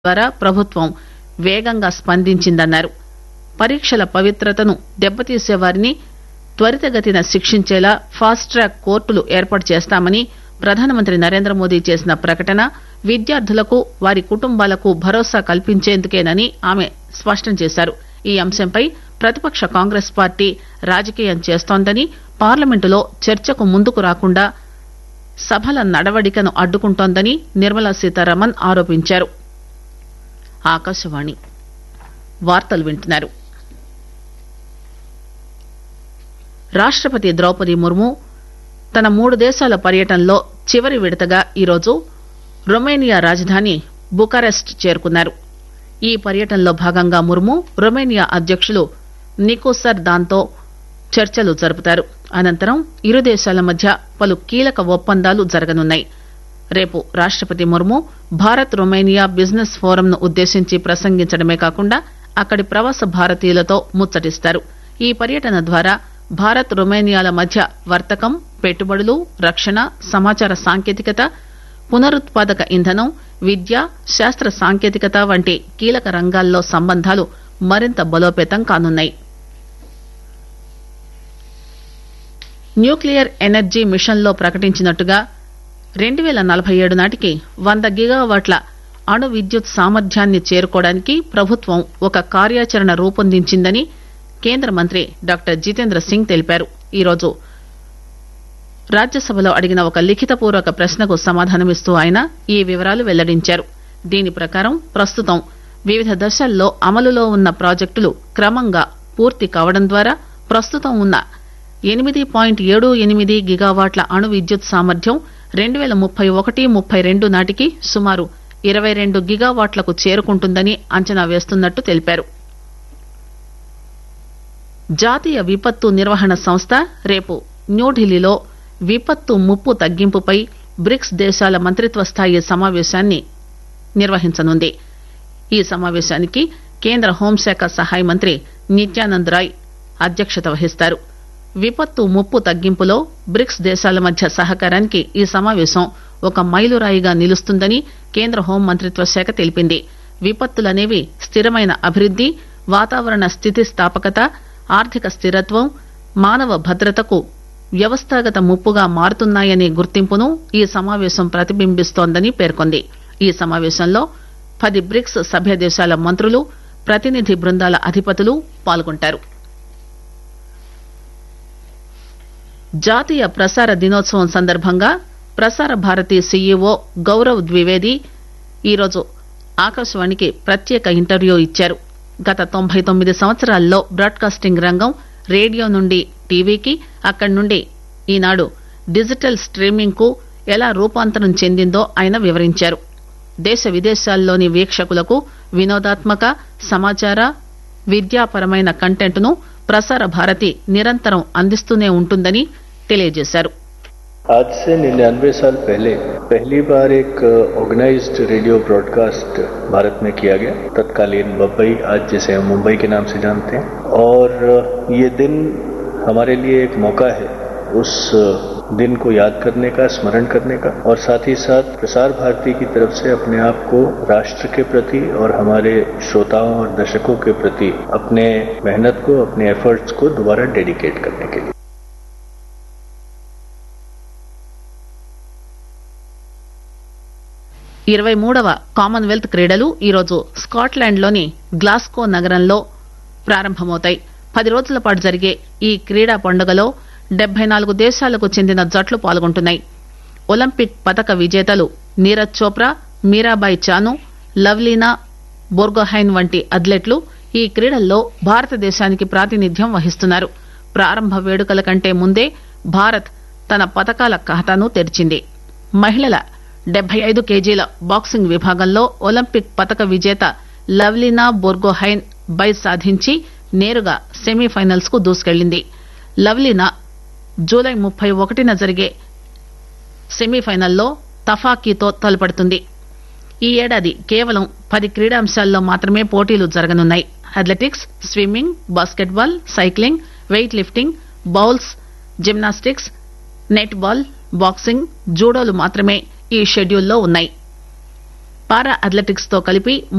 ద్వారా ప్రభుత్వం వేగంగా స్పందించిందన్నారు పరీక్షల పవిత్రతను దెబ్బతీసే వారిని త్వరితగతిన శిక్షించేలా ఫాస్ట్ ట్రాక్ కోర్టులు ఏర్పాటు చేస్తామని ప్రధానమంత్రి నరేంద్ర మోదీ చేసిన ప్రకటన విద్యార్థులకు వారి కుటుంబాలకు భరోసా కల్పించేందుకేనని ఆమె స్పష్టం చేశారు ఈ అంశంపై ప్రతిపక్ష కాంగ్రెస్ పార్టీ రాజకీయం చేస్తోందని పార్లమెంటులో చర్చకు ముందుకు రాకుండా సభల నడవడికను అడ్డుకుంటోందని నిర్మలా సీతారామన్ ఆరోపించారు ఆకాశవాణి వార్తలు వింటున్నారు రాష్టపతి ద్రౌపది ముర్ము తన మూడు దేశాల పర్యటనలో చివరి విడతగా ఈరోజు రొమేనియా రాజధాని బుకారెస్ట్ చేరుకున్నారు ఈ పర్యటనలో భాగంగా ముర్ము రొమేనియా అధ్యకులు నికోసర్ దాంతో చర్చలు జరుపుతారు అనంతరం ఇరు దేశాల మధ్య పలు కీలక ఒప్పందాలు జరగనున్నాయి రేపు రాష్టపతి ముర్ము భారత్ రొమేనియా బిజినెస్ ఫోరంను ఉద్దేశించి ప్రసంగించడమే కాకుండా అక్కడి ప్రవాస భారతీయులతో ముచ్చటిస్తారు ఈ పర్యటన ద్వారా భారత్ రొమేనియాల మధ్య వర్తకం పెట్టుబడులు రక్షణ సమాచార సాంకేతికత పునరుత్పాదక ఇంధనం విద్య శాస్త్ర సాంకేతికత వంటి కీలక రంగాల్లో సంబంధాలు మరింత బలోపేతం కానున్నాయి న్యూక్లియర్ ఎనర్జీ మిషన్లో ప్రకటించినట్టుగా రెండు పేల నలభై ఏడు నాటికి వంద గిగావాట్ల అణు విద్యుత్ సామర్థ్యాన్ని చేరుకోవడానికి ప్రభుత్వం ఒక కార్యాచరణ రూపొందించిందని కేంద్ర మంత్రి డాక్టర్ జితేంద్ర సింగ్ తెలిపారు ఈరోజు రాజ్యసభలో అడిగిన ఒక లిఖితపూర్వక ప్రశ్నకు సమాధానమిస్తూ ఆయన ఈ వివరాలు వెల్లడించారు దీని ప్రకారం ప్రస్తుతం వివిధ దశల్లో అమలులో ఉన్న ప్రాజెక్టులు క్రమంగా పూర్తి కావడం ద్వారా ప్రస్తుతం ఉన్న ఎనిమిది పాయింట్ ఏడు ఎనిమిది గిగావాట్ల అణు విద్యుత్ సామర్థ్యం రెండు పేల ముప్పై ఒకటి ముప్పై రెండు నాటికి సుమారు ఇరవై రెండు గిగావాట్లకు చేరుకుంటుందని అంచనా వేస్తున్నట్టు తెలిపారు జాతీయ విపత్తు నిర్వహణ సంస్థ రేపు న్యూఢిల్లీలో విపత్తు ముప్పు తగ్గింపుపై బ్రిక్స్ దేశాల మంత్రిత్వ స్థాయి సమావేశాన్ని నిర్వహించనుంది ఈ సమావేశానికి కేంద్ర హోంశాఖ సహాయ మంత్రి నిత్యానంద్ రాయ్ అధ్యక్షత వహిస్తారు విపత్తు ముప్పు తగ్గింపులో బ్రిక్స్ దేశాల మధ్య సహకారానికి ఈ సమావేశం ఒక మైలురాయిగా నిలుస్తుందని కేంద్ర హోం మంత్రిత్వ శాఖ తెలిపింది విపత్తులనేవి స్థిరమైన అభివృద్ది వాతావరణ స్థితిస్థాపకత ఆర్థిక స్థిరత్వం మానవ భద్రతకు వ్యవస్థాగత ముప్పుగా మారుతున్నాయనే గుర్తింపును ఈ సమావేశం ప్రతిబింబిస్తోందని పేర్కొంది ఈ సమావేశంలో పది బ్రిక్స్ సభ్య దేశాల మంత్రులు ప్రతినిధి బృందాల అధిపతులు పాల్గొంటారు జాతీయ ప్రసార దినోత్సవం సందర్భంగా ప్రసార భారతి సీఈఓ గౌరవ్ ద్వివేది ఈరోజు ఆకాశవాణికి ప్రత్యేక ఇంటర్వ్యూ ఇచ్చారు గత తొంభై తొమ్మిది సంవత్సరాల్లో బ్రాడ్కాస్టింగ్ రంగం రేడియో నుండి టీవీకి అక్కడి నుండి ఈనాడు డిజిటల్ స్ట్రీమింగ్ కు ఎలా రూపాంతరం చెందిందో ఆయన వివరించారు దేశ విదేశాల్లోని వీక్షకులకు వినోదాత్మక సమాచార విద్యాపరమైన కంటెంట్ ను ప్రసార భారతి నిరంతరం అందిస్తూనే ఉంటుందని తెలియజేశారు आज से निन्यानवे साल पहले पहली बार एक ऑर्गेनाइज्ड रेडियो ब्रॉडकास्ट भारत में किया गया तत्कालीन बम्बई आज जिसे हम मुंबई के नाम से जानते हैं और ये दिन हमारे लिए एक मौका है उस दिन को याद करने का स्मरण करने का और साथ ही साथ प्रसार भारती की तरफ से अपने आप को राष्ट्र के प्रति और हमारे श्रोताओं और दर्शकों के प्रति अपने मेहनत को अपने एफर्ट्स को दोबारा डेडिकेट करने के लिए ఇరవై మూడవ కామన్వెల్త్ క్రీడలు ఈరోజు స్కాట్లాండ్లోని గ్లాస్కో నగరంలో ప్రారంభమవుతాయి పది రోజుల పాటు జరిగే ఈ క్రీడా పండుగలో డెబ్బై నాలుగు దేశాలకు చెందిన జట్లు పాల్గొంటున్నాయి ఒలింపిక్ పతక విజేతలు నీరజ్ చోప్రా మీరాబాయి చాను లవ్లీనా బోర్గోహైన్ వంటి అథ్లెట్లు ఈ క్రీడల్లో భారతదేశానికి ప్రాతినిధ్యం వహిస్తున్నారు ప్రారంభ వేడుకల కంటే ముందే భారత్ తన పతకాల ఖాతాను తెరిచింది మహిళల డెబ్బై ఐదు కేజీల బాక్సింగ్ విభాగంలో ఒలింపిక్ పతక విజేత లవ్లీనా బోర్గోహైన్ బై సాధించి నేరుగా సెమీఫైనల్స్ కు దూసుకెళ్లింది లవ్లీనా జూలై ముప్పై ఒకటిన జరిగే సెమీఫైనల్లో తఫాకీతో తలపడుతుంది ఈ ఏడాది కేవలం పది క్రీడాంశాల్లో మాత్రమే పోటీలు జరగనున్నాయి athletics swimming basketball cycling weight lifting bowls gymnastics netball boxing జూడోలు మాత్రమే ఈ షెడ్యూల్లో ఉన్నాయి పారా అథ్లెటిక్స్ తో కలిపి